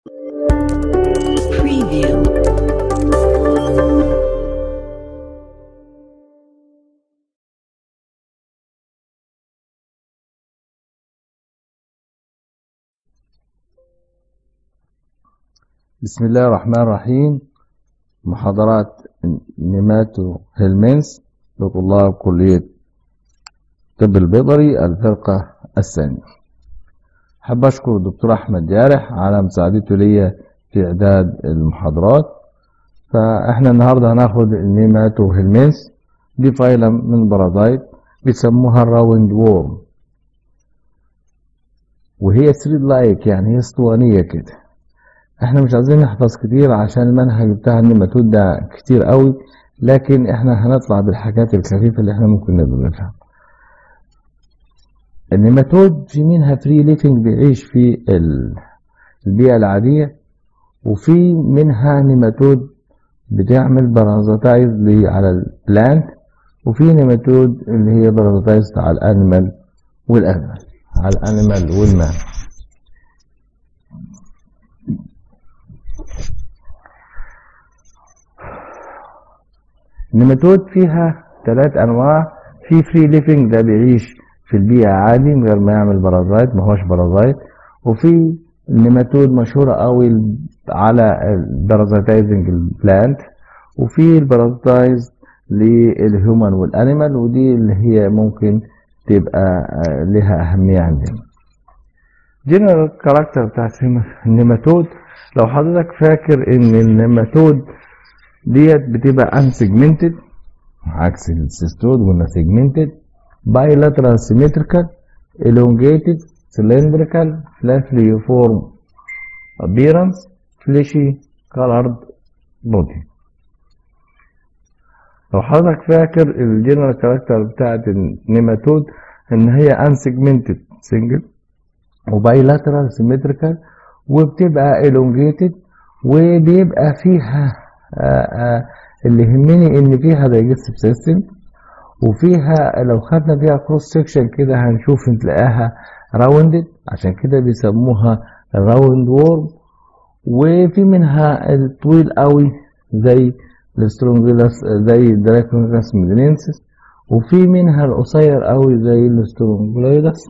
Preview. بسم الله الرحمن الرحيم محاضرات نيماتو هيلمنس لطلاب كلية طب البيطري الفرقة الثانية حاب أشكر الدكتور أحمد جارح على مساعدته ليا في إعداد المحاضرات فإحنا النهاردة هناخد النيماتو هيلمنس دي فايلم من بارازايت بيسموها الراوند وورم وهي ثريد لايك يعني هي اسطوانية كده احنا مش عايزين نحفظ كتير عشان المنهج بتاع النيماتود ده كتير قوي لكن احنا هنطلع بالحاجات الخفيفة اللي احنا ممكن نقدر نفهم النيماتود في منها فري ليفنج بيعيش في البيئة العادية وفي منها نيماتود بتعمل بارازيتايز على البلانت وفي نيماتود اللي هي بارازيتايز على الانيمال والانيمال على الانيمال والمان النيماتود فيها ثلاث انواع في فري ليفنج ده بيعيش في البيئة عادي من غير ما يعمل بارازايت ما هوش بارازايت وفي النيماتود مشهورة قوي على البارازيتايزنج البلانت وفي البارازيتايز للهيومن والانيمال ودي اللي هي ممكن تبقى لها اهمية عندنا جنرال كاركتر بتاعت النيماتود لو حضرتك فاكر ان النيماتود ديت بتبقى unsegmented عكس السيستود قلنا segmented bilateral symmetrical elongated cylindrical flaviform appearance fleshy colored body لو حضرتك فاكر الجنرال كاركتر بتاعت النيماتود ان هي unsegmented single وبايلاترال symmetrical وبتبقى elongated وبيبقى فيها آآ آآ اللي يهمني ان فيها digestive system وفيها لو خدنا فيها كروس سكشن كده هنشوف نلاقيها راوندد عشان كده بيسموها راوند وورم وفي منها الطويل قوي زي السترونجلاس زي الدراكونجلاس ميدنينسس وفي منها القصير قوي زي السترونجلايدس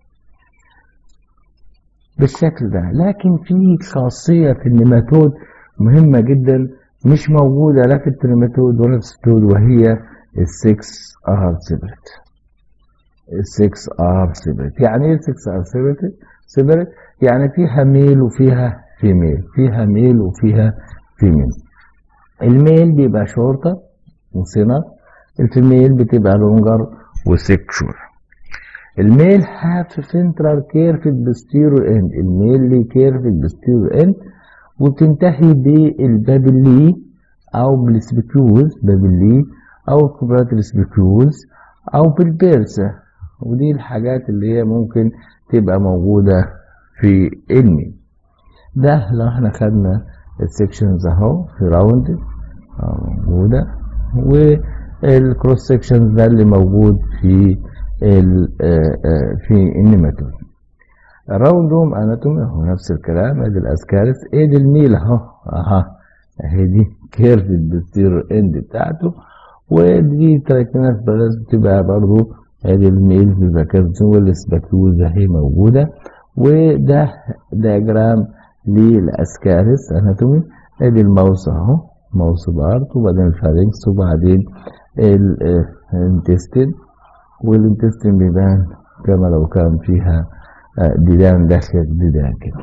بالشكل ده لكن في خاصية في النيماتود مهمة جدا مش موجودة لا في التريماتود ولا في الستود وهي السكس ار سيبريت السكس ار سيبريت يعني ايه السكس ار سيبريت سيبريت يعني فيها ميل وفيها فيميل فيها ميل وفيها فيميل الميل بيبقى شورتة وسنة الفيميل بتبقى لونجر وسكشور الميل هاف سنترال كيرفد بستيرو اند الميل ليه كيرفد بستيرو اند وبتنتهي بالبابلي او بالسبيكيوز بابلي او كوبرات سبيكيوز او بالبيرسة ودي الحاجات اللي هي ممكن تبقى موجودة في الميل ده لو احنا خدنا السكشنز اهو في راوند موجودة والكروس سكشنز ده اللي موجود في في النيماتود الراوندوم اناتومي هو نفس الكلام ادي الاسكارس ادي الميل اهو اها اهي دي كيرف بتصير اند بتاعته ودي تراكينات بلاس بتبقى برضو ادي الميل بيبقى كيرف والسباكيوز اهي موجوده وده دياجرام للاسكارس اناتومي ادي الماوس اهو ماوس بارت وبعدين الفارنكس وبعدين الانتستين والانتستين بيبان كما لو كان فيها ديدان داخل ديدان كده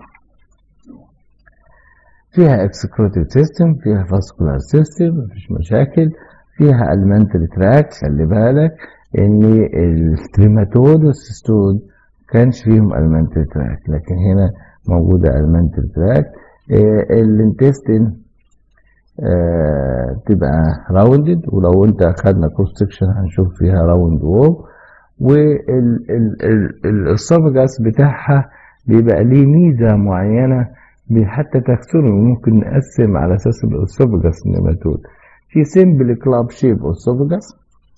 فيها اكسكروتيف سيستم فيها فاسكولار سيستم مفيش مشاكل فيها المنتري تراك خلي بالك ان التريماتود والسيستود كانش فيهم المنتري تراك لكن هنا موجودة المنتري تراك الانتستين تبقى راوندد ولو انت اخدنا كروس سكشن هنشوف فيها راوند وول والاسوفجاس بتاعها بيبقى ليه ميزة معينة حتى تكسره ممكن نقسم على اساس الاسوفجاس نيماتود في سيمبل كلاب شيب اسوفجاس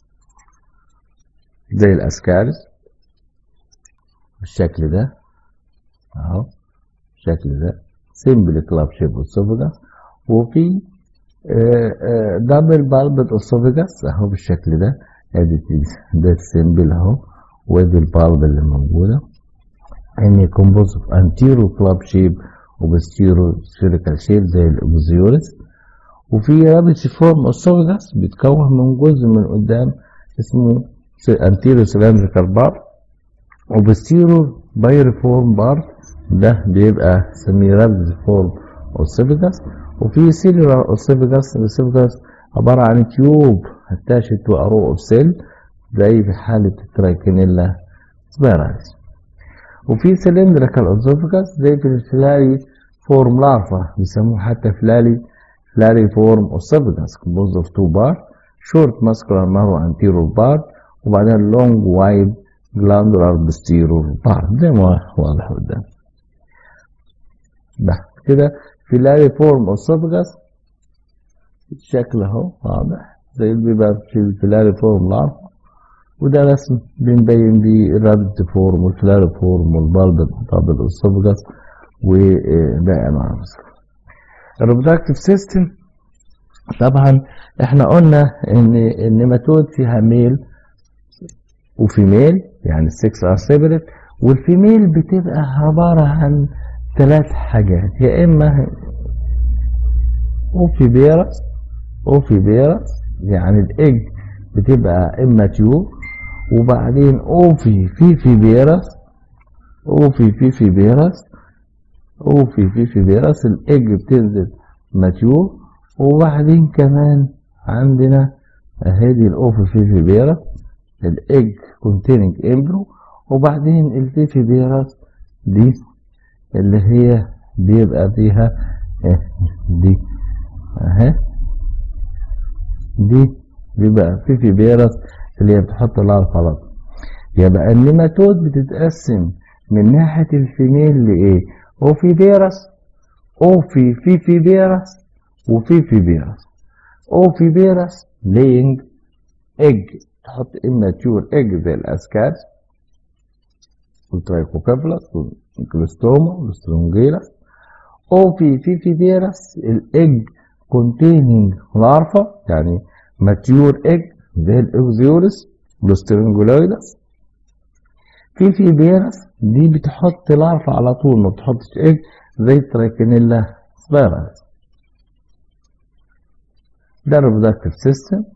زي الاسكارس بالشكل ده اهو بالشكل ده سيمبل كلاب شيب اسوفجاس وفي دبل بالبت اسوفجاس اهو بالشكل ده ادي ده السيمبل اهو وادي البالب اللي موجوده ان كومبوز اوف انتيرو كلاب شيب وبستيرو سفيريكال شيب زي الاوبزيورس وفي رابط فورم اسوفجاس بيتكون من جزء من قدام اسمه انتيرو سلندريكال بار وبستيرو بايرفورم بار ده بيبقى سميه رابط فورم اسوفجاس وفي سيلولار اسوفجاس الاسوفجاس عبارة عن تيوب attached to a row of cell زي في حالة الترايكينيلا سبيرالز وفي سلندريكال اسوفجاس زي في الفلاري فورم لارفا بيسموه حتى فلاري فلاري فورم اسوفجاس composed of two bar short muscular narrow anterior bar وبعدين long wide glandular posterior bar زي ما واضح قدام ده كده فيلاري فورم اسوفجاس الشكل اهو واضح زي اللي بيبقى في الفيلاري فورم لارفا وده رسم بنبين بيه الرابد فورم والفلاري فورم والبالب طب الاسوفجاس وباقي انواع الريبرودكتيف سيستم طبعا احنا قلنا ان النيماتود فيها ميل وفيميل يعني السكس ار سيبريت والفيميل بتبقى عبارة عن ثلاث حاجات يا اما اوفي بيرس اوفي بيرس يعني الايج بتبقى اما تيوب وبعدين اوفي في في بيرس اوفي في في بيرس اوفي في في بيرس الايج بتنزل ماتيور وبعدين كمان عندنا هذه الاوفي في في بيرس الايج كونتيننج امبرو وبعدين الفيفي بيرس دي اللي هي بيبقى فيها دي اهي دي بيبقى فيفي بيرس اللي هي بتحط لها الخلاط يبقى النيماتود بتتقسم من ناحية الفيميل لإيه؟ أوفي بيرس أوفي فيفي بيرس وفيفي بيرس أوفي بيرس لينج إج تحط immature إج زي الأسكاس والترايكوكابلس والكلستوما والسترونجيلاس أوفي فيفي بيرس الإج containing larva يعني mature egg زي الاوزيورس والسترنجولويدس في في بيرس دي بتحط لارفا على طول ما بتحطش ايج زي الترايكينيلا سبيرالز ده الريبرودكتيف سيستم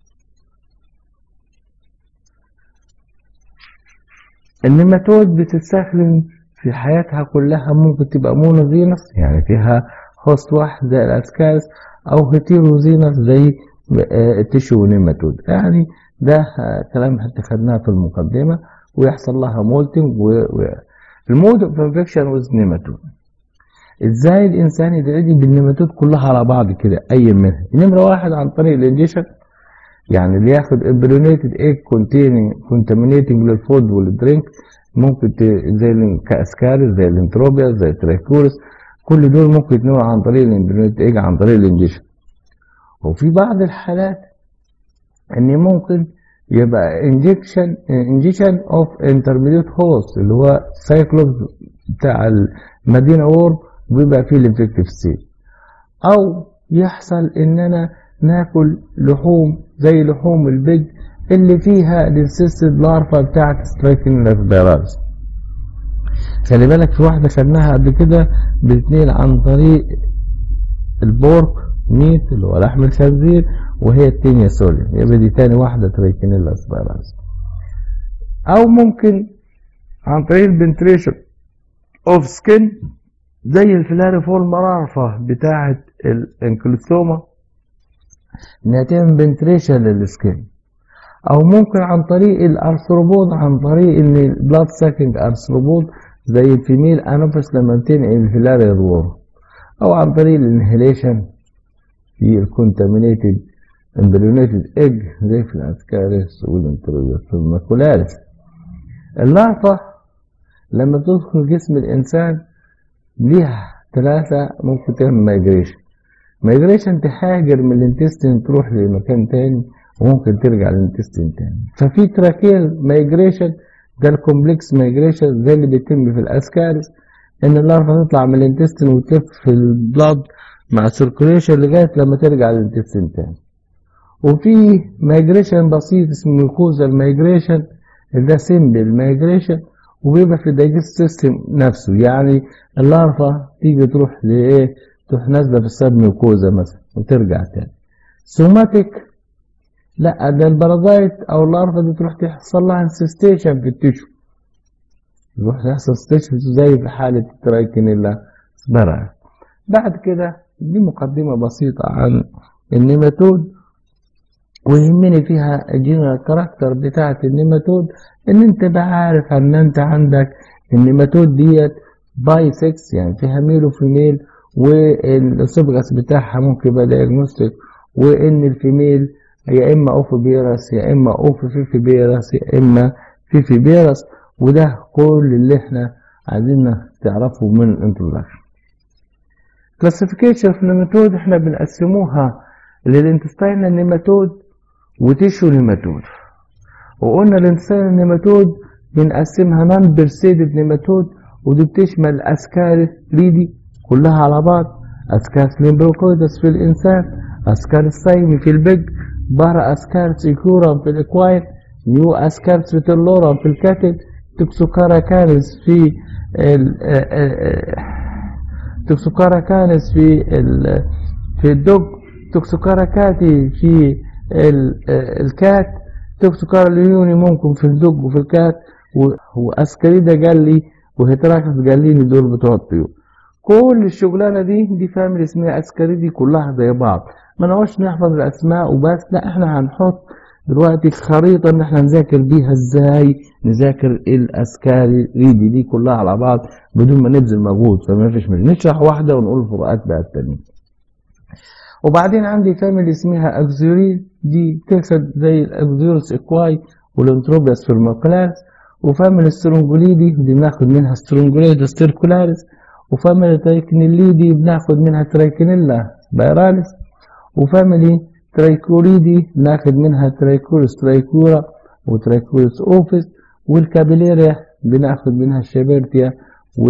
النيماتود بتستخدم في حياتها كلها ممكن تبقى مونوزينس يعني فيها هوست واحد زي الاسكاس او هيتيروزينس زي التشو نيماتود يعني ده كلام حتى خدناه في المقدمة ويحصل لها مولتنج المود اوف انفكشن ويز نيماتود ازاي الانسان يتعدي بالنيماتود كلها على بعض كده اي منها نمرة واحد عن طريق الانجيشن يعني اللي ياخد امبريونيتد ايج كونتيننج كونتامينيتنج للفود والدرينك ممكن زي الكاسكاريس زي الانتروبيا زي الترايكورس كل دول ممكن يتنوع عن طريق الامبريونيتد ايج عن طريق الانجيشن وفي بعض الحالات ان ممكن يبقى انجكشن انجكشن اوف انترميديت هوست اللي هو سايكلوبس بتاع المدينه وورم وبيبقى فيه الانفكتيف ستيج او يحصل ان انا ناكل لحوم زي لحوم البيج اللي فيها الانسيستد لارفا بتاعت سترايكن فيراز خلي بالك في واحده خدناها قبل كده بتتنقل عن طريق البورك ميت اللي هو لحم الخنزير وهي التينيا سوليوم يبقى دي تاني واحدة تريكينيلا سبايرالز أو ممكن عن طريق البنتريشن اوف سكين زي الفلاريفول مرارفة بتاعة الانكلوستوما انها تعمل بنتريشن للسكين او ممكن عن طريق الارثروبود عن طريق البلاد ساكينج ارثروبود زي الفيميل انوفس لما بتنقل الفيلاريال وور او عن طريق الانهيليشن في الكونتامينيتد امبريونيتد ايج زي في الاسكاريس والانتروبيس والماكولاريس اللارفا لما تدخل جسم الانسان ليها ثلاثة ممكن تعمل مايجريشن مايجريشن تهاجر من الانتستين تروح لمكان تاني وممكن ترجع للانتستين تاني ففي تراكيال مايجريشن ده الكومبلكس مايجريشن زي اللي بيتم في الاسكاريس ان اللارفا تطلع من الانتستين وتلف في البلاد مع سيركوليشن لغايه لما ترجع للانتستين تاني وفي مايجريشن بسيط اسمه ميوكوزال مايجريشن ده سيمبل مايجريشن وبيبقى في الدايجست سيستم نفسه يعني اللارفا تيجي تروح لايه تروح نازله في السب ميوكوزا مثلا وترجع تاني سوماتيك لا ده البرازايت او اللارفا دي تروح تحصل لها انسستيشن في التشو يروح يحصل ستيشن زي في حالة الترايكينيلا سبرا بعد كده دي مقدمة بسيطة عن النيماتود ويهمني فيها الجنرال كاركتر بتاعة النيماتود ان انت بقى عارف ان انت عندك النيماتود ديت باي سكس يعني فيها ميل وفيميل والسبغس بتاعها ممكن يبقى دايجنوستيك وان الفيميل يا اما اوف بيرس يا اما اوف فيفي بيرس يا اما فيفي بيرس وده كل اللي احنا عايزين تعرفه من الانترودكشن كلاسيفيكيشن في النيماتود احنا بنقسموها للانتستينال نيماتود وتيشو نيماتود وقلنا الانتستينال نيماتود بنقسمها نون بيرسيدد نيماتود ودي بتشمل اسكارس ليدي كلها على بعض اسكارس ليمبروكويدس في الانسان اسكارس سايمي في البج بارا اسكارس ايكورام في الاكواين نيو اسكارس فيتلورام في الكاتل تكسوكارا كانس في ال تكسوكارا كانس في ال في الدج تكسوكارا كاتي في ال الكات تكسوكارا ليوني ممكن في الدج وفي الكات واسكريدا قال لي وهيتراكس قال لي دول بتوع الطيور كل الشغلانه دي دي فاميلي اسمها اسكريدي كلها زي بعض ما نقعدش نحفظ الاسماء وبس لا احنا هنحط دلوقتي خريطة ان احنا نذاكر بيها ازاي نذاكر الاسكاري ريدي دي كلها على بعض بدون ما نبذل مجهود فما فيش مش نشرح واحدة ونقول الفروقات بقى التانية وبعدين عندي فاميلي اسمها اكزوري دي تقصد زي الاكزورس اكواي والانتروبياس فيرموكلاس وفاميلي سترونجوليدي دي بناخد منها سترونجوليدا ستيركولاريس وفاميلي ترايكنيليدي بناخد منها ترايكنيلا بايراليس وفاميلي ترايكوريدي ناخد منها ترايكورس ترايكورا وترايكورس اوفيس والكابيليريا بناخد منها الشبرتيا و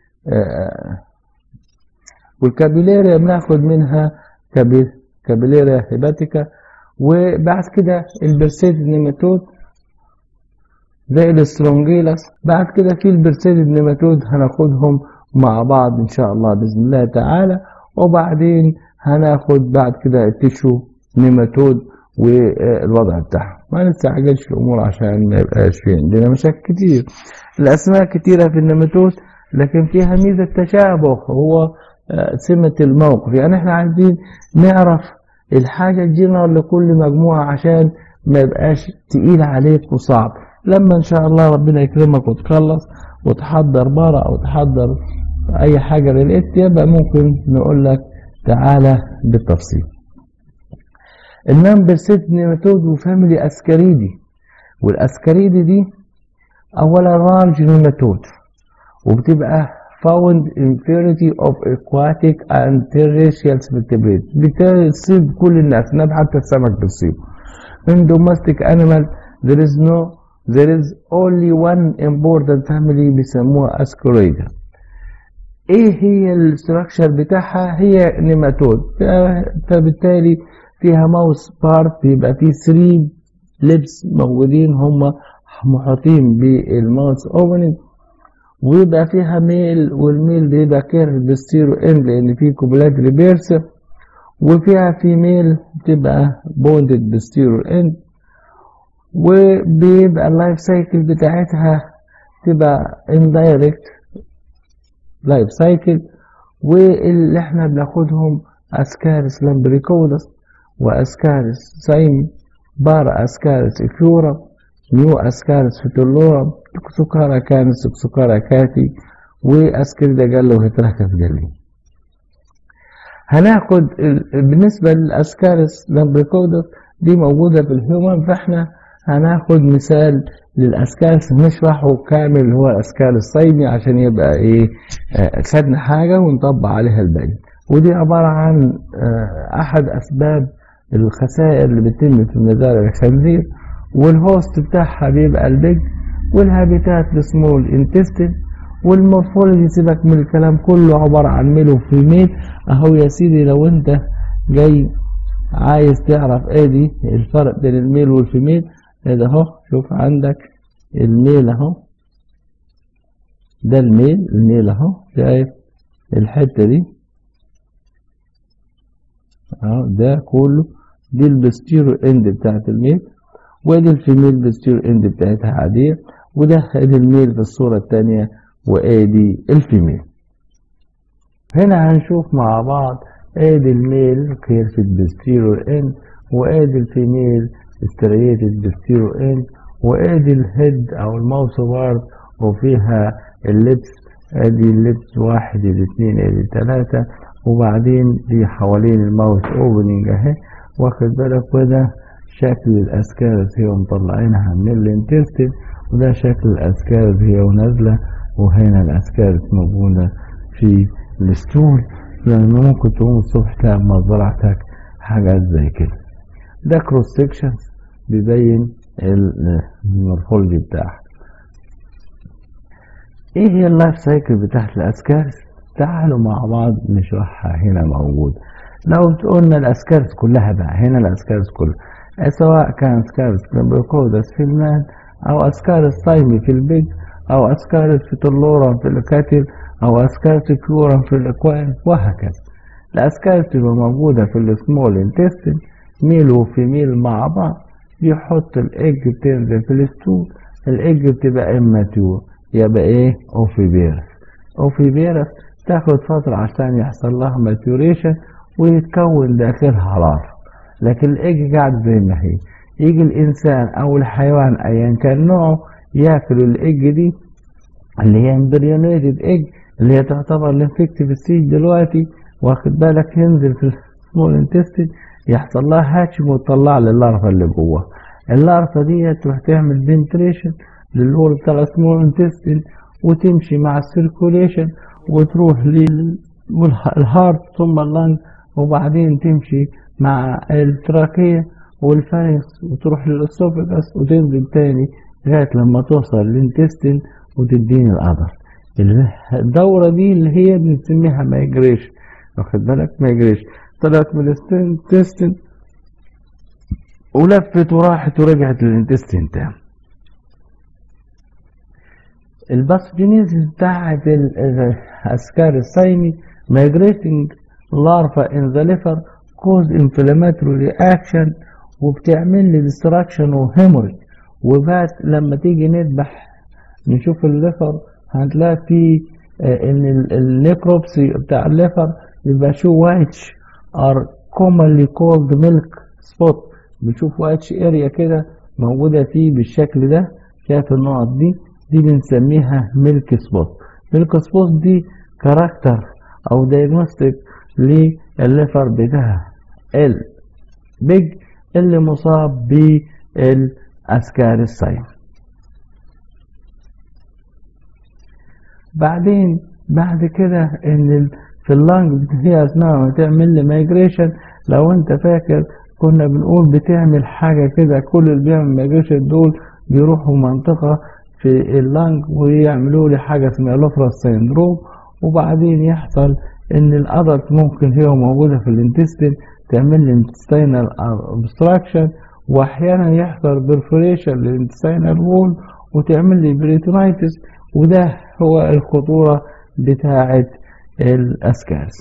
والكابيليريا بناخد منها كابيليريا هيباتيكا وبعد كده البرسيد نيماتود زي الاسترونجيلاس بعد كده في البرسيد نيماتود هناخدهم مع بعض ان شاء الله باذن الله تعالى وبعدين هناخد بعد كده التشو نيماتود والوضع بتاعها ما نستعجلش الامور عشان ما يبقاش في عندنا مشاكل كتير الاسماء كتيره في النيماتود لكن فيها ميزه تشابه هو سمه الموقف يعني احنا عايزين نعرف الحاجه الجنرال لكل مجموعه عشان ما يبقاش تقيل عليك وصعب لما ان شاء الله ربنا يكرمك وتخلص وتحضر بارة او تحضر اي حاجه للإت يبقى ممكن نقول لك تعالى بالتفصيل النمبر ست نيماتود وفاميلي اسكاريدي والاسكاريدي دي اولا رارج نيماتود وبتبقى found in variety of aquatic and terrestrial vertebrates بتصيب كل الناس ناب حتى السمك بتصيب in domestic animal there is no there is only one important family بيسموها اسكوريدا ايه هي الاستراكشر بتاعها هي نيماتود فبالتالي فيها ماوس بارت بيبقى فيه 3 لبس موجودين هم محاطين بالماوس اوبننج ويبقى فيها ميل والميل بيبقى كيرف بستيرو اند لان فيه كوبلات ريبيرس وفيها فيميل بتبقى بوندد بستيرو اند وبيبقى اللايف سايكل بتاعتها تبقى اندايركت لايف سايكل واللي احنا بناخدهم اسكارس لامبريكودس واسكارس سايمي بارا اسكارس اكيورا نيو اسكارس فيتولورا تكسوكارا كانس تكسوكارا كاتي واسكريدا جالو هتراكس جالي هناخد بالنسبة للاسكارس لامبريكودس دي موجودة في الهيومن فاحنا هناخد مثال للاسكارس نشرحه كامل اللي هو الاسكار الصيدي عشان يبقى ايه آه خدنا حاجه ونطبق عليها الباقي ودي عباره عن آه احد اسباب الخسائر اللي بتتم في مزارع الخنزير والهوست بتاعها بيبقى البيج والهابيتات السمول انتستين والمورفولوجي سيبك من الكلام كله عبارة عن ميل وفيميل اهو يا سيدي لو انت جاي عايز تعرف ادي الفرق بين الميل والفيميل ادي اهو شوف عندك الميل اهو ده الميل الميل اهو شايف الحتة دي اهو ده كله دي البستيرو اند بتاعت الميل وادي الفيميل بستيرو اند بتاعتها عادية وده ادي الميل في الصورة التانية وادي الفيميل هنا هنشوف مع بعض ادي الميل كيرفت بستيرو اند وادي الفيميل ستريتد بستيرو اند وادي الهيد او الماوس بارد وفيها اللبس ادي اللبس واحد ادي اتنين ادي تلاتة وبعدين دي حوالين الماوس اوبننج اهي واخد بالك وده شكل الاسكارس هي مطلعينها من الانتستين وده شكل الاسكارس هي ونازلة وهنا الاسكارس موجودة في الستول يعني ممكن تقوم الصبح تلاقي مزرعتك حاجات زي كده ده كروس سيكشن بيبين المورفولوجي بتاعها ايه هي اللايف سايكل بتاعت الاسكارس تعالوا مع بعض نشرحها هنا موجود لو قلنا الاسكارس كلها بقى هنا الاسكارس كلها سواء كان اسكارس بروكودس في المان او اسكارس صايمي في البيج او اسكارس في تلورا في الكاتل او اسكارس كيورا في الاكوان وهكذا الاسكارس تبقى موجودة في السمول انتستين ميل وفيميل مع بعض يحط الايج بتنزل في الستول الايج بتبقى اماتيور يبقى ايه اوفيبيرس اوفيبيرس تاخد فترة عشان يحصل لها ماتيوريشن ويتكون داخلها لارفا لكن الايج قاعد زي ما هي يجي الانسان او الحيوان ايا كان نوعه ياكل الايج دي اللي هي امبريونيتد ايج اللي هي تعتبر الانفكتيف ستيج دلوقتي واخد بالك ينزل في السمول انتستين يحصل لها هاتشنج وتطلع لي اللارفا اللي جوه اللارفا دي تروح تعمل بنتريشن للور بتاع السمول انتستين وتمشي مع السيركوليشن وتروح للهارت ثم اللنج وبعدين تمشي مع التراكية والفارنكس وتروح للاسوفيجاس وتنزل تاني لغاية لما توصل للانتستين وتديني القدر الدورة دي اللي هي بنسميها مايجريشن واخد بالك مايجريشن طلعت من الانتستين ولفت وراحت ورجعت للانتستين تاني الباثوجينيزيس بتاعت الاسكار الصيني migrating larva in the liver cause inflammatory reaction وبتعمل لي destruction وهيموريج وبعد لما تيجي نذبح نشوف الليفر هتلاقي فيه ان النيكروبسي بتاع الليفر يبقى شو وايتش ار commonly called milk spot بنشوف وايتش اريا كده موجودة فيه بالشكل ده شايف النقط دي دي بنسميها ميلك سبوت ميلك سبوت دي كاركتر او دايجنوستيك للليفر بتاع البيج اللي مصاب بالاسكار الصيف بعدين بعد كده ان في اللنج هي اثناء ما تعمل لي مايجريشن لو انت فاكر كنا بنقول بتعمل حاجه كده كل اللي بيعمل مايجريشن دول بيروحوا منطقه في اللنج ويعملوا لي حاجه اسمها لوفراس سيندروم وبعدين يحصل ان الادلت ممكن هي موجوده في الانتستين تعمل لي انتستينال obstruction واحيانا يحصل برفوريشن للانتستينال وول وتعمل لي بريتونايتس وده هو الخطوره بتاعه الاسكارس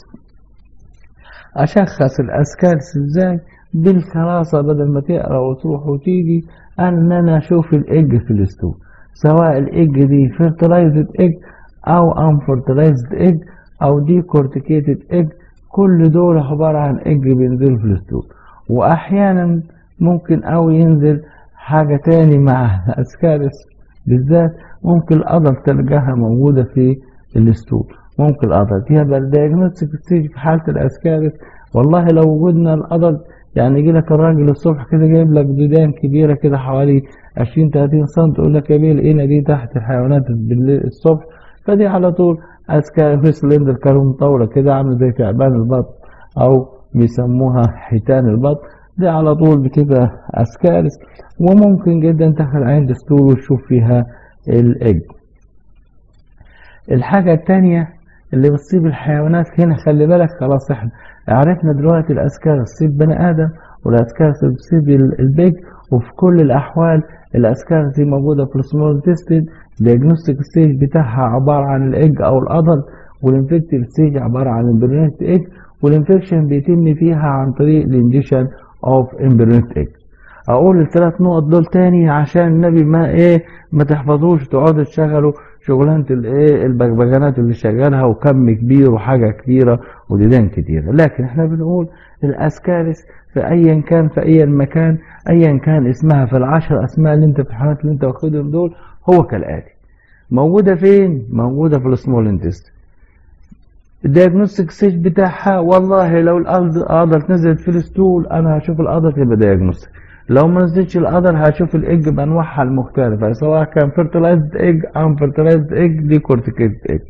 اشخص الاسكارس ازاي بالخلاصه بدل ما تقرا وتروح وتيجي ان انا اشوف الايج في الستول سواء الايج دي فيرتلايزد ايج او انفرتلايزد ايج او دي كورتيكيتد ايج كل دول عبارة عن ايج بينزلوا في الستول واحيانا ممكن او ينزل حاجة تاني مع الاسكارس بالذات ممكن الأدلت تلقاها موجودة في الستول ممكن الأدلت يبقى الدياجنوستيك ستيج في حالة الاسكارس والله لو وجدنا الأدلت يعني يجي لك الراجل الصبح كده جايب لك ديدان كبيرة كده حوالي 20 30 سم تقول لك يا بيه لقينا دي تحت الحيوانات بالليل الصبح فدي على طول اسكار في سلندر كانوا مطولة كده عامل زي تعبان البطن او بيسموها حيتان البطن دي على طول بتبقى اسكارس وممكن جدا تاخد عين دستور وتشوف فيها الايج الحاجة التانية اللي بتصيب الحيوانات هنا خلي بالك خلاص احنا عرفنا دلوقتي الأسكار تصيب بني آدم والأسكار بتصيب البيج وفي كل الأحوال الأسكار دي موجودة في السمول تيستد الدياجنوستيك ستيج بتاعها عبارة عن الإج أو الأضل والانفكتيف ستيج عبارة عن البرينت إج والانفكشن بيتم فيها عن طريق الانجيشن اوف امبرينت إج اقول الثلاث نقط دول تاني عشان النبي ما ايه ما تحفظوش تقعدوا تشغلوا شغلانه الايه البغبغانات اللي شغالها وكم كبير وحاجه كبيره وديدان كتيره لكن احنا بنقول الاسكارس في ايا كان في اي مكان ايا كان اسمها في العشر اسماء اللي انت في الحالات اللي انت واخدهم دول هو كالاتي موجوده فين موجوده في السمول انتست الدياجنوستيك ستيج بتاعها والله لو القدر نزلت في الستول انا هشوف القدر تبقى دياجنوستيك لو ما نزلتش القدر هشوف الايج بانواعها المختلفه سواء كان فيرتلايزد ايج او فيرتلايزد ايج دي كورتيكيت ايج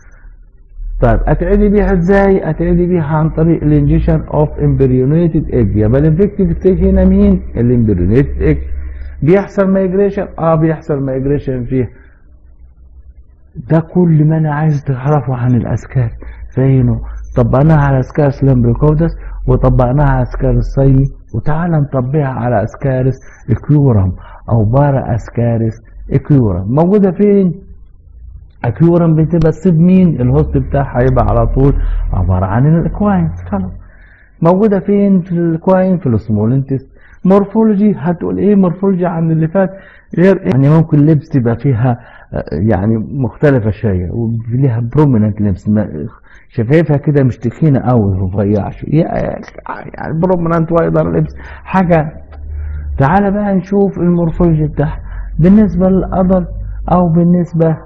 طيب اتعدي بيها ازاي اتعدي بيها عن طريق الانجيشن اوف امبريونيتد ايج يبقى الانفكتيف ستيج هنا مين الامبريونيتد ايج بيحصل مايجريشن اه بيحصل مايجريشن فيها ده كل ما انا عايز تعرفه عن الاسكار فينه طبقناها على اسكار سلامبريكودس وطبقناها على اسكار الصيني وتعالى نطبقها على اسكارس اكيورم او بارا اسكارس اكيورم موجودة فين اكيورم بتبقى تصيب مين الهوست بتاعها هيبقى على طول عبارة عن الاكواين خلاص موجودة فين في الاكواين في السمول انتست مورفولوجي هتقول ايه مورفولوجي عن اللي فات غير إيه؟ يعني ممكن لبس تبقى فيها يعني مختلفة شوية وليها بروميننت لبس شفايفها كده مش تخينة قوي رفيعة يعني بروميننت وايدر لبس حاجة تعالى بقى نشوف المورفولوجي بتاعها بالنسبة للأضل أو بالنسبة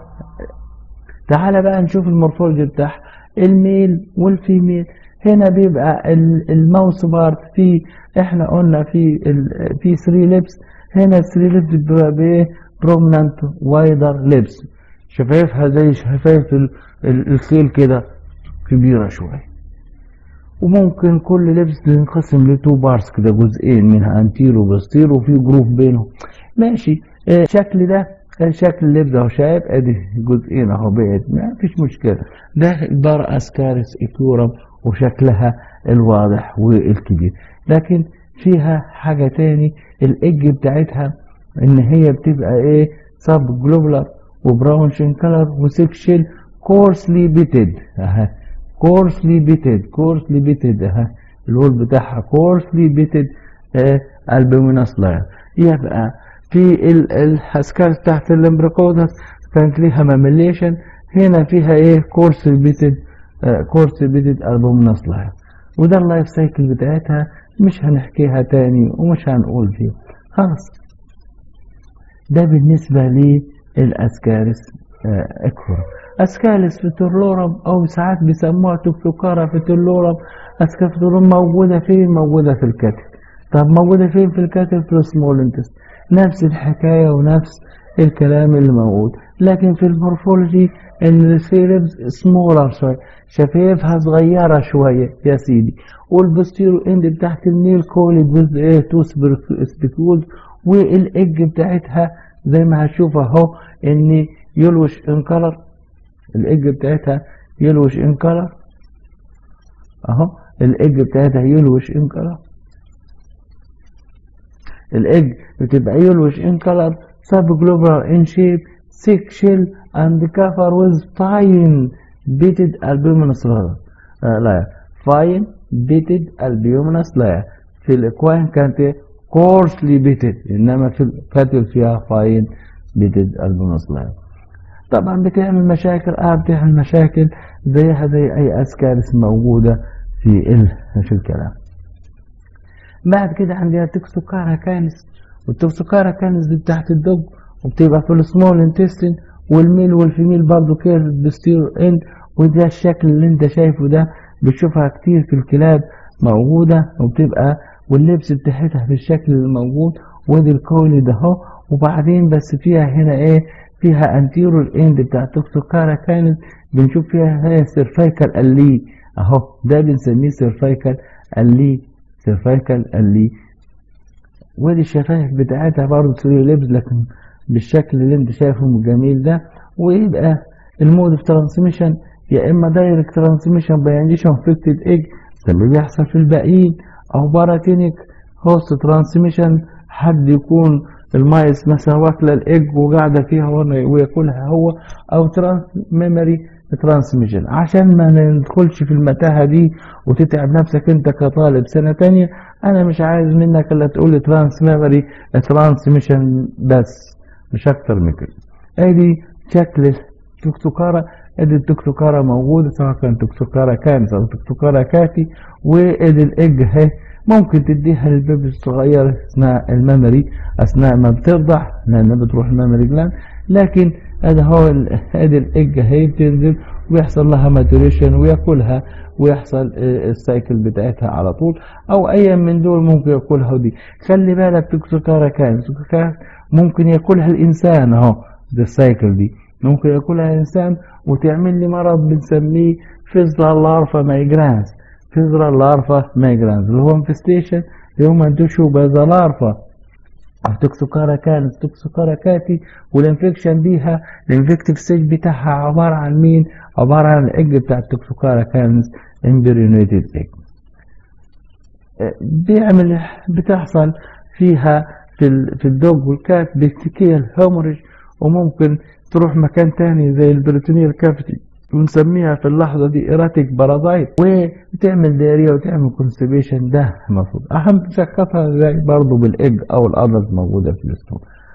تعالى بقى نشوف المورفولوجي بتاعها الميل والفيميل هنا بيبقى الماوس بارت في احنا قلنا في في 3 لبس هنا 3 لبس بيبقى بايه برومننت وايدر لبس شفايفها زي شفايف الخيل كده كبيرة شوية وممكن كل لبس ينقسم لتو بارس كده جزئين منها انتير وبستير وفي جروف بينهم ماشي الشكل ده شكل اللبس اهو شايف ادي جزئين اهو بقت ما فيش مشكلة ده بار اسكارس اكيورم وشكلها الواضح والكبير لكن فيها حاجة تاني الايج بتاعتها ان هي بتبقى ايه سب جلوبولار وبراونشن كلر وسكشن كورسلي بيتد اها كورسلي بيتد كورسلي بيتد اها الول بتاعها كورسلي بيتد البومينس لاير يبقى في الاسكار تحت الامبريكودس كانت ليها ماميليشن هنا فيها ايه كورسلي بيتد كورسلي بيتد البومينس لاير وده اللايف سايكل بتاعتها مش هنحكيها تاني ومش هنقول فيه خلاص ده بالنسبة للأسكارس اكفر أسكالس فيتولورم أو ساعات بيسموها توكسوكارا فيتولورم أسكالس فيتولورم موجودة فين؟ موجودة في الكتف طب موجودة فين في الكتف؟ في السمول انتست نفس الحكاية ونفس الكلام اللي موجود لكن في المورفولوجي ان السيربس سمولر شوية شفايفها صغيرة شوية يا سيدي والبوستيرو اند بتاعت النيل كولد ويز ايه تو سبيكولز والايج بتاعتها زي ما هتشوف اهو ان يلوش ان كلر الايج بتاعتها يلوش ان كلر اهو الايج بتاعتها يلوش ان كلر الايج بتبقى يلوش ان كلر سب جلوبال ان شيب thick shell and cover with fine beaded albuminous layer fine beaded albuminous layer في الاكوان كانت coarsely beaded انما في الكاتل فيها fine beaded albuminous layer طبعا بتعمل مشاكل اه بتعمل مشاكل زيها زي اي اسكارس موجودة في ال في الكلام بعد كده عندنا تكسوكارا كانس والتكسوكارا كانس دي بتاعت الدب وبتبقى في السمول انتستين والميل والفيميل برضو كيرف بستير اند وده الشكل اللي انت شايفه ده بتشوفها كتير في الكلاب موجودة وبتبقى واللبس بتاعتها في الشكل الموجود ودي الكولي ده اهو وبعدين بس فيها هنا ايه فيها انتيرور اند بتاع توكسوكارا كانت بنشوف فيها هي سيرفايكال اللي اهو ده بنسميه سيرفايكال اللي سيرفايكال اللي ودي الشفايف بتاعتها برضه ثري لبس لكن بالشكل اللي انت شايفه الجميل ده ويبقى المود اوف ترانسميشن يا اما دايركت ترانسميشن باينديشن فيكتد ايج ده اللي بيحصل في الباقيين او باراتينيك هوست ترانسميشن حد يكون المايس مثلا واكله الايج وقاعده فيها وياكلها هو او ترانس ميموري ترانسميشن عشان ما ندخلش في المتاهه دي وتتعب نفسك انت كطالب سنه تانية انا مش عايز منك الا تقول لي ترانس ميموري ترانسميشن بس مش اكتر من كده ادي شكل التكتكاره ادي التكتكاره موجوده سواء كان تكتكاره كانز او تكتكاره كاتي وادي الايج اهي ممكن تديها للبيبي الصغير اثناء الميموري اثناء ما بترضع لان بتروح الميموري جلاند لكن ادي هو ادي الايج اهي بتنزل ويحصل لها ماتوريشن وياكلها ويحصل السايكل بتاعتها على طول او اي من دول ممكن ياكلها ودي خلي بالك تكسكارا كان ممكن ياكلها الانسان اهو ده السايكل دي ممكن ياكلها الانسان وتعمل لي مرض بنسميه فيزرال لارفا مايجرانز فيزرال لارفا مايجرانز اللي هو انفستيشن هيومن تشو باذا لارفا او توكسوكارا كانت توكسوكارا كاتي والانفكشن بيها الانفكتيف ستيج بتاعها عباره عن مين؟ عباره عن الايج بتاع التوكسوكارا كانت امبريونيتد ايج بيعمل بتحصل فيها في ال في الدوج والكات بكتيكيال هوموريج وممكن تروح مكان تاني زي البريتونيال كافيتي ونسميها في اللحظة دي إيراتيك بارازايت وتعمل دياريا وتعمل كونستيبيشن ده المفروض أهم تشخصها زي برضه بالإج أو الأدلت موجودة في الستون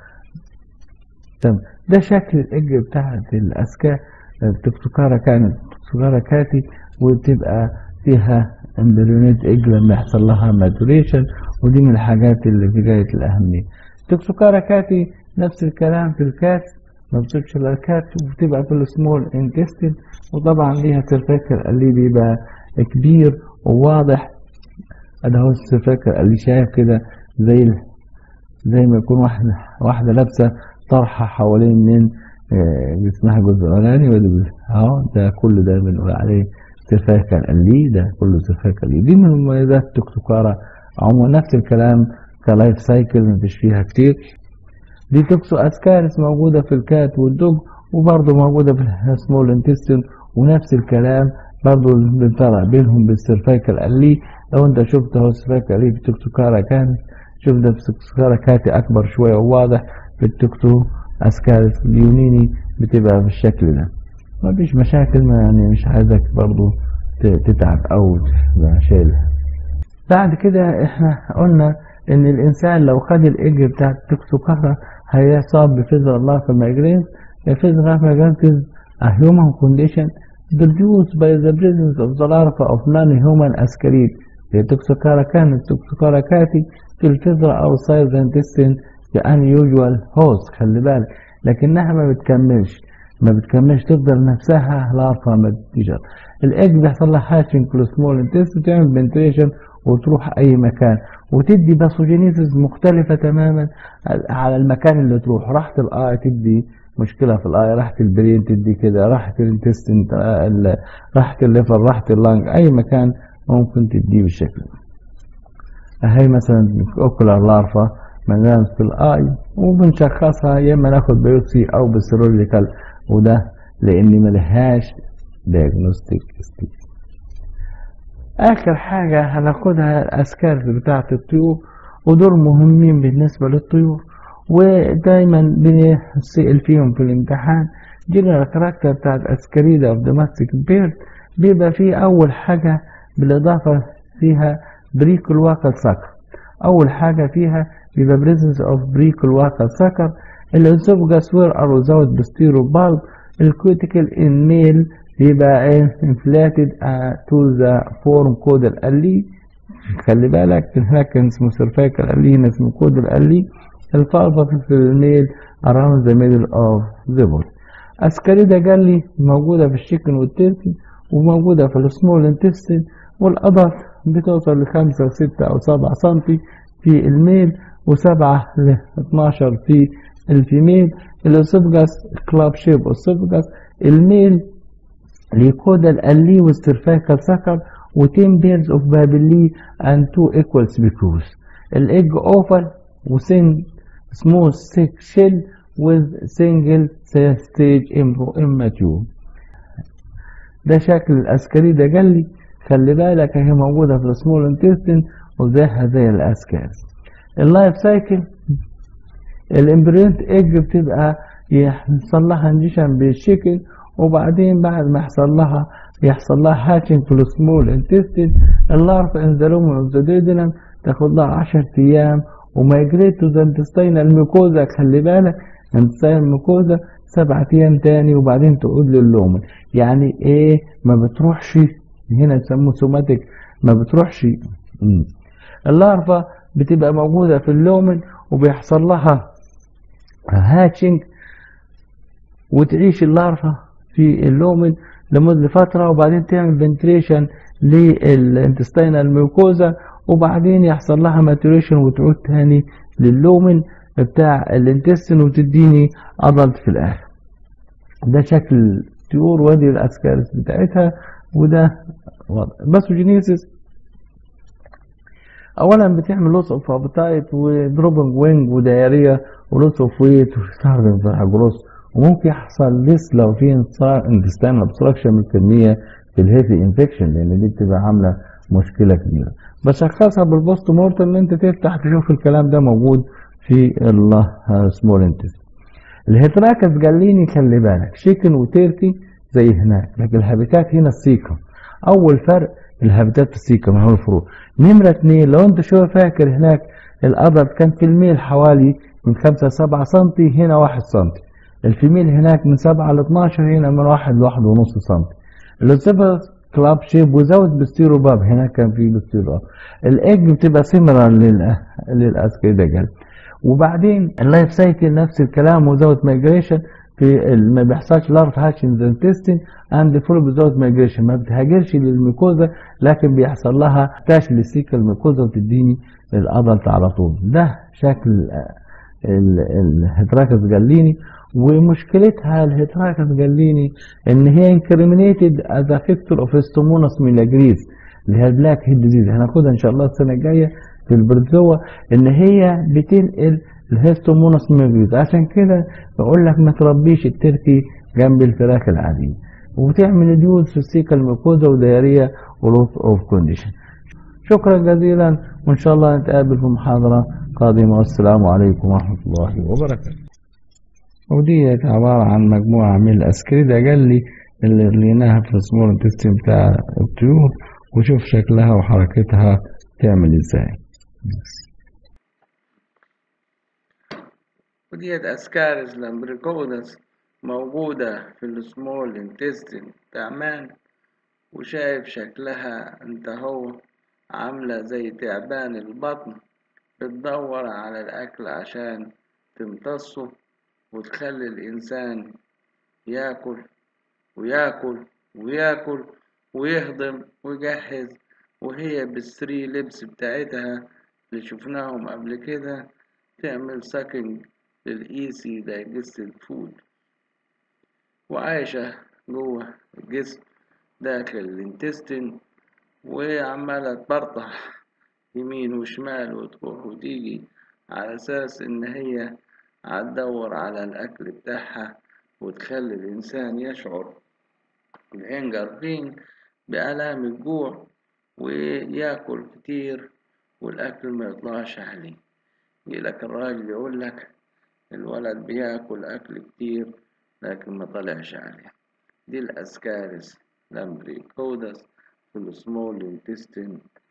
تمام ده شكل الإج بتاعت الأسكا التكتوكارا كانت تكتوكارا كاتي وتبقى فيها امبريونيت إج لما يحصل لها ماتوريشن ودي من الحاجات اللي في غاية الأهمية تكتوكارا كاتي نفس الكلام في الكات ما بتبقاش الكات وبتبقى في السمول انتستين وطبعا ليها سيرفيكال اللي بيبقى كبير وواضح ده هو السيرفيكال اللي شايف كده زي ال... زي ما يكون واحدة واحدة لابسة طرحة حوالين من جسمها جزء اولاني اهو ده كل ده بنقول عليه سيرفيكال اللي ده كله سيرفيكال اللي دي من مميزات التكتوكارا عموما نفس الكلام كلايف سايكل مفيش فيها كتير دي توكسو اسكارس موجودة في الكات والدوج وبرضه موجودة في السمول انتستين ونفس الكلام برضه بنطلع بينهم بالسيرفيكال اللي لو انت شفت اهو السيرفيكال اللي في التوكسوكارا كان شوف ده في التوكسوكارا كاتي اكبر شوية وواضح في التوكسو اسكارس اليونيني بتبقى بالشكل ده مفيش مشاكل ما يعني مش عايزك برضه تتعب او شايلها بعد كده احنا قلنا ان الانسان لو خد الايج بتاع التوكسوكارا هيصاب بفيزر لارفا مايجرينز فيزر لارفا مايجرينز is a human condition produced by the presence of the larva of non-human ascarid هي توكسوكارا كانت توكسوكارا كاتي في الفيزر outside the intestine the unusual host خلي بالك لكنها ما بتكملش ما بتكملش تفضل نفسها لارفا ما تيجر الايج بيحصل لها هاشنج في السمول انتست تعمل بنتريشن وتروح اي مكان وتدي باثوجينيسيس مختلفه تماما على المكان اللي تروح راحه الاي تدي مشكله في الاي راحه البرين تدي كده راحه الانتستين راحه الليفر راحه اللنج اي مكان ممكن تديه بالشكل ده اهي مثلا اوكولار لارفا ملامس في الاي وبنشخصها يا اما ناخد بيوبسي او بالسيرولوجيكال وده لان ملهاش دايجنوستيك ستيج اخر حاجة هناخدها الاسكار بتاعة الطيور ودول مهمين بالنسبة للطيور ودايما بنسأل فيهم في الامتحان جنرال كاركتر بتاعت اسكاريدا اوف دوماستيك بيرد بيبقى فيه اول حاجة بالاضافة فيها بريكل واكل سكر اول حاجة فيها بيبقى بريزنس اوف بريكل واكل سكر الاسوفجاس وير ار وزاوت بستيرو بالب الكوتيكال ان ميل بيبقى ايه inflated to the form codal alley خلي بالك هناك كان اسمه cervical alley هنا اسمه codal alley الفالفا في الميل around the middle of the body اسكاريدا جالي موجودة في الشيكن والتركي وموجودة في السمول انتستين والأضف بتوصل لخمسة وستة أو سبعة سنتي في الميل وسبعة ل 12 في الفيميل الاسوفجاس كلاب شيب اسوفجاس الميل ليكودال اللي والسيرفايكال سكر و10 بيرز اوف بابلي and 2 equal specules الايج اوفر وسن smooth thick shell with single stage immature ده شكل الاسكاريدا قال لي خلي بالك هي موجودة في السمول انتستين وزيها زي الاسكارس اللايف سايكل الامبريونت ايج بتبقى يحصل لها انجيشن بالشكل وبعدين بعد ما يحصل لها يحصل لها هاتشنج في السمول انتستين اللارفا ان ذا لومن اوف ذا ديدنم تاخد لها 10 ايام ومايجريت تو ذا انتستينال ميكوزا خلي بالك انتستينال ميكوزا سبعة ايام تاني وبعدين تعود للومن يعني ايه ما بتروحش هنا يسموه سوماتيك ما بتروحش مم. اللارفا بتبقى موجودة في اللومن وبيحصل لها هاتشنج وتعيش اللارفا في اللومن لمدة فترة وبعدين تعمل بنتريشن للانتستينال ميوكوزا وبعدين يحصل لها ماتوريشن وتعود تاني للومن بتاع الانتستين وتديني ادلت في الاخر ده شكل طيور وادي الاسكارس بتاعتها وده وضع باثوجينيسيس اولا بتعمل لوس اوف ابتايت ودروبنج وينج ودايريا ولوس اوف ويت وستاردنج في الجروس وممكن يحصل ليس لو في انتستان ابستراكشن من الكميه في الهيفي انفكشن لان دي بتبقى عامله مشكله كبيره بشخصها بالبوست مورتم ان انت تفتح تشوف الكلام ده موجود في السمول انتست الهيتراكس جاليني خلي بالك شيكن وتيركي زي هناك لكن الهابيتات هنا السيكم اول فرق الهابيتات في السيكم هو الفروق نمره اتنين لو انت شو فاكر هناك الادلت كان في الميل حوالي من 5 ل 7 سم هنا 1 سم الفيميل هناك من 7 ل 12 هنا من 1 ل 1 ونص سم اللوسيفر كلاب شيب وزود بستيرو باب هنا كان في بستيرو باب الايج بتبقى سيميلر للاسكيدجل وبعدين اللايف سايكل نفس الكلام وزود مايجريشن في ما بيحصلش لارف هاتشنز انتستين اند فول بزود مايجريشن ما بتهاجرش للميكوزا لكن بيحصل لها تاش للسيكا الميكوزا وتديني الادلت على طول ده شكل الهيتراكس جاليني ومشكلتها الهيتراكس جاليني ان هي انكريمينيتد از فيكتور اوف استومونس ميلاجريز اللي هي البلاك هيد ديزيز هناخدها ان شاء الله السنه الجايه في البرزوة ان هي بتنقل الهيستومونس ميلاجريز عشان كده بقول لك ما تربيش التركي جنب الفراخ العاديه وبتعمل ديوز في السيكا الميكوزا ودياريه ولوس اوف كونديشن شكرا جزيلا وان شاء الله نتقابل في محاضره قادمه والسلام عليكم ورحمه الله وبركاته ودي عبارة عن مجموعة من الأسكريدة قال لي اللي لقيناها في السمول انتستين بتاع الطيور وشوف شكلها وحركتها تعمل ازاي وديت أسكارس لامبريكودس موجودة في السمول انتستين تعبان وشايف شكلها انت هو عاملة زي تعبان البطن بتدور على الأكل عشان تمتصه وتخلي الإنسان ياكل وياكل وياكل ويهضم ويجهز وهي بالثري لبس بتاعتها اللي شفناهم قبل كده تعمل ساكنج للإيسي دايجستد فود وعايشة جوه الجسم داخل الانتستين وعمالة تبرطح يمين وشمال وتروح وتيجي على أساس إن هي هتدور على الأكل بتاعها وتخلي الإنسان يشعر الهنجر بآلام الجوع وياكل كتير والأكل ما يطلعش عليه يجيلك الراجل يقول لك الولد بياكل أكل كتير لكن ما طلعش عليه دي الأسكارس لامبريكودس في السمول انتستين